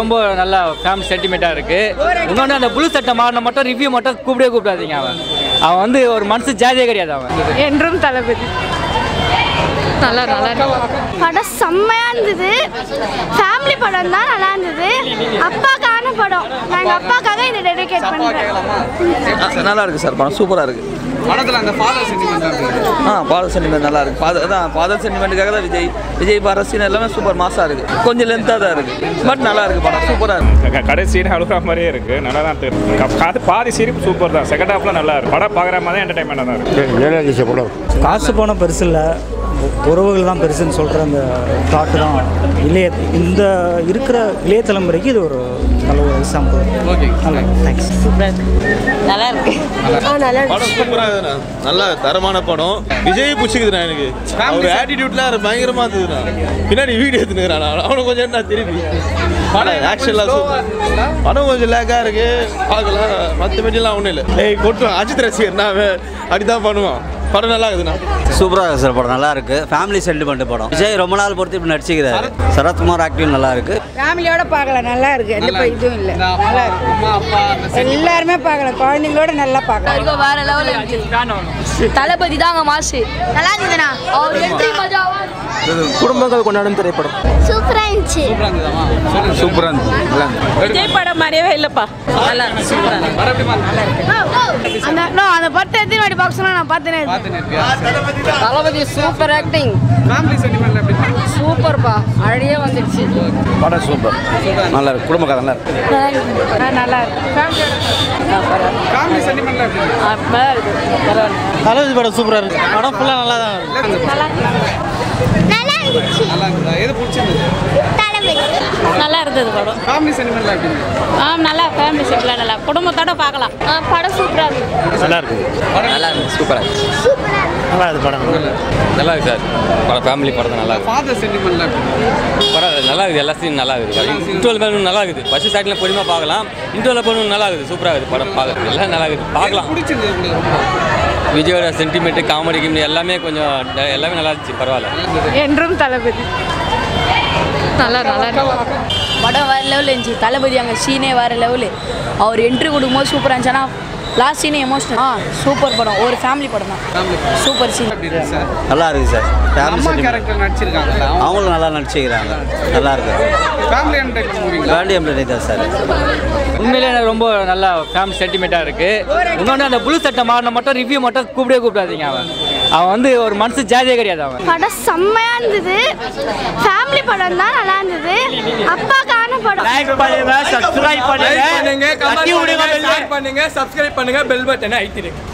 ரொம்ப நல்லா ஃபேமிலி சென்டிமெண்ட்டாக இருக்குது இன்னொன்று அந்த புழு சட்டை மாறின மட்டும் ரிவ்யூ மட்டும் கூப்பிடவே கூப்பிடாதீங்க அவன் அவன் வந்து ஒரு மனசு ஜாதியே கிடையாது அவன் என்றும் தளபதி நல்லா நல்லா படம் செம்மையா இருந்தது ஃபேமிலி படம் தான் நல்லா இருந்தது அப்பாக்கான படம் நான் எங்கள் அப்பாக்காக இதை டெடிகேட் பண்ணுறேன் நல்லா இருக்கு சார் படம் சூப்பராக இருக்கு படத்தில் அந்த ஃபாதர் சென்டிமெண்ட் ஆ பாதல் சென்டிமெண்ட் நல்லா இருக்கு பாத அதான் பாதல் சென்டிமெண்ட்டுக்காக தான் விஜய் விஜய் பார சீன் எல்லாமே சூப்பர் மாசாக இருக்கு கொஞ்சம் லென்த்தாக தான் இருக்கு பட் நல்லா இருக்கு படம் சூப்பராக இருக்கு கடைசி சீன் அழுகிற மாதிரியே இருக்கு நல்லா தான் இருக்கு அது பாதி சீன் சூப்பர் தான் செகண்ட் ஹாஃப்ல நல்லா இருக்கு படம் பார்க்குற மாதிரி என்டர்டைன்மெண்ட் தான் இருக்கு காசு பணம் பெருசு இல்லை உறவுகள் தான் பெருசுன்னு சொல்கிற அந்த தாட்டு தான் இளைய இந்த இருக்கிற இளைய தலைமுறைக்கு இது ஒரு நல்ல ஒரு எக்ஸாம்பிள் ஓகே நல்லா தேங்க்ஸ் நல்லா இருக்கு படம் சூப்பரா இருக்குண்ணா நல்ல தரமான படம் விஜய் பிடிச்சிக்குதுண்ணா எனக்கு அவர் ஆட்டிடியூட்லாம் பயங்கரமா இருந்ததுண்ணா பின்னாடி வீடியோ எடுத்துனுக்குறான் அவனுக்கு கொஞ்சம் என்ன திருப்பி படம் ஆக்ஷன்லாம் சூப்பர் படம் கொஞ்சம் லேக்கா இருக்கு பார்க்கலாம் மற்றபடிலாம் ஒன்றும் இல்லை ஏய் கொட்டுவான் அஜித் ரசிகர்னா அவன் அப்படிதான் பண்ணுவான் படம் நல்லா இருக்குதுண்ணா சூப்பராக இருக்கு சார் படம் நல்லா இருக்கு ஃபேமிலி சென்டிமெண்ட் படம் விஜய் ரொம்ப நாள் பொறுத்து இப்படி நடிச்சுக்கிறாரு சரத்குமார் ஆக்டிங் நல்லா இருக்கு ஃபேமிலியோட பார்க்கலாம் நல்லா இருக்கு எந்த ப- இதுவும் இல்லை இந்த நல்லா இருக்கு அம்மா அப்பா அந்த எல்லாருமே பார்க்கலாம் குழந்தைங்களோட நல்லா பார்க்கலாம் வேற லெவல் இருக்கு தளபதி தாங்க மாசு நல்லா இருந்ததுண்ணா அவர் என்ட்ரி மஜாவா குடும்பங்கள் கொண்டாடும் திரைப்படம் சூப்பராக இருந்துச்சு சூப்பராக இருந்ததாமா சொல்லுங்க சூப்பராக இருந்துச்சு நல்லா இருந்துச்சு விஜய் படம் மாதிரியே இல்லைப்பா நல்லா இருக்கு சூப்பராக படம் எப்படிமா இருக்கு? அந்த no, அந்த படத்தை எத்தனை வாட்டி பார்க்க சொன்னா நான் பார்த்தேனே பார்த்து நிற்பியா Thalapathy super acting family sentiment எப்படி சூப்பர்ப்பா அழகியே வந்துடுச்சு படம் சூப்பர் நல்லா இருக்கு குடும்ப கதை நல்லா இருக்கு நல்லா இருக்கு ஃபேமிலி சென்டிமெண்ட்ல எப்படி இருக்கு? நல்லா இருக்கு பரவாயில்ல தளபதி படம் சூப்பராக இருக்கு படம் ஃபுல்லாக நல்லா தான் இருக்கு நல்லா இருந்துச்சு நல்லா இருக்குதா எது பிடிச்சிருந்தது தளபதி நல்லா இருந்தது படம் ஃபேமிலி சென்டிமெண்ட்ல எப்படி இருக்கு ஆ நல்லா ஃபேமிலி செட்டில் நல்லா குடும்பத்தோட பார்க்கலாம் படம் சூப்பராக இருக்கு நல்லா இருக்கு நல்லா இருக்கு சூப்பராக நல்லா இருக்கு படம் நல்லா இருக்கு சார் படம் ஃபேமிலி படம் நல்லா இருக்கு ஃபாதர் சென்டிமெண்ட்ல எப்படி இருக்கு பரவாயில்ல நல்லா இருக்குது எல்லா சீன் நல்லா இருக்குது இன்டர்வல் மேலும் நல்லா இருக்குது ஃபர்ஸ்ட் ஸ்டார்டில் பொறுமையாக பார்க்கலாம் இன்டர்வல் போகணும் நல்லா இருக்குது சூப்பராக இருக்குது படம் பார்க்க எல்லாம் நல்லா இருக்குது பார்க்கலாம் பிடிச்சிருந்தது உங்களுக்கு ரொம்ப விஜயோட சென்டிமெண்ட் காமெடி கிமெடி எல்லாமே கொஞ்சம் ட- எல்லாமே நல்லா இருந்துச்சு பரவாயில்ல என்றும் தளபதி நல்லா நல்லா இருக்கு படம் வேற லெவல் இருந்துச்சு தளபதி அங்கே சீனே வேற லெவலு அவர் என்ட்ரி கொடுக்கும்போது சூப்பராக இருந்துச்சு ஆனால் லாஸ்ட் சீனே எமோஷனல் ஆ சூப்பர் படம் ஒரு ஃபேமிலி படம் தான் ஃபேமிலி சூப்பர் சீன் எப்படி இருக்கு சார் நல்லா இருக்கு சார் ஃபேமிலி அம்மா சென்டிமெண்ட் கேரக்டர் நடிச்சிருக்காங்கல்ல அவங்க அவங்களும் நல்லா நடிச்சுக்கிறாங்க நல்லா இருக்கு ஃபேமிலி என்டர்டைன்மெண்ட் மூவிங்களா வேண்டி எம்ப்ளாய் தான் சார் உண்மையிலே எனக்கு ரொம்ப நல்லா ஃபேமிலி சென்டிமெண்ட்டாக இருக்குது இன்னொன்று அந்த புழு சட்டை மாறின மட்டும் ரிவ்யூ மட்டும் கூப்பிடவே கூப்பிடாதீங்க அவன் அவன் வந்து ஒரு மனசு ஜாதியே கிடையாது அவன் படம் செம்மையா இருந்தது ஃபேமிலி படம் தான் நல்லா இருந்தது அப்பாக்கான படம் பண்ணுங்க சப்ஸ்கிரைப் பண்ணுங்க கமெண்ட் பண்ணுங்க ஷேர் பண்ணுங்க சப்ஸ்கிரைப் பண்ணுங்க பெல் பட்டனை அழுத்திடுங்க